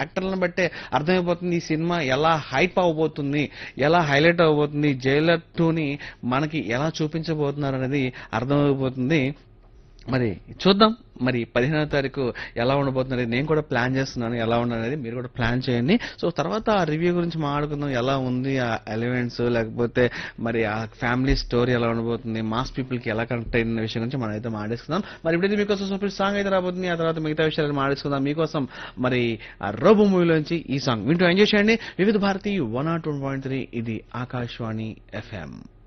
యాక్టర్లను బట్టే అర్థమైపోతుంది ఈ సినిమా ఎలా హైప్ అవ్వబోతుంది ఎలా హైలైట్ అవ్వబోతుంది జైలర్ టూని మనకి ఎలా చూపించబోతున్నారు అనేది అర్థమైపోతుంది మరి చూద్దాం మరి పదిహేనవ తారీఖు ఎలా ఉండబోతుంది నేను కూడా ప్లాన్ చేస్తున్నాను ఎలా ఉండనేది మీరు కూడా ప్లాన్ చేయండి సో తర్వాత ఆ రివ్యూ గురించి మాట్లాడుకుందాం ఎలా ఉంది ఆ ఎలిమెంట్స్ లేకపోతే మరి ఆ ఫ్యామిలీ స్టోరీ ఎలా ఉండబోతుంది మాస్ పీపుల్ కి ఎలా కనెక్ట్ అయిన విషయం గురించి మనం అయితే మాట్లాడుకుందాం మరి ఇప్పుడైతే మీకోసం సూపర్ సాంగ్ అయితే రాబోతుంది ఆ తర్వాత మిగతా విషయాలు మాట్లాడుకుందాం మీకోసం మరి ఆ రోబో మూవీలోంచి ఈ సాంగ్ వింటూ ఎంజాయ్ చేయండి Vividh Bharati one naught one point three ఇది ఆకాశవాణి ఎఫ్ఎం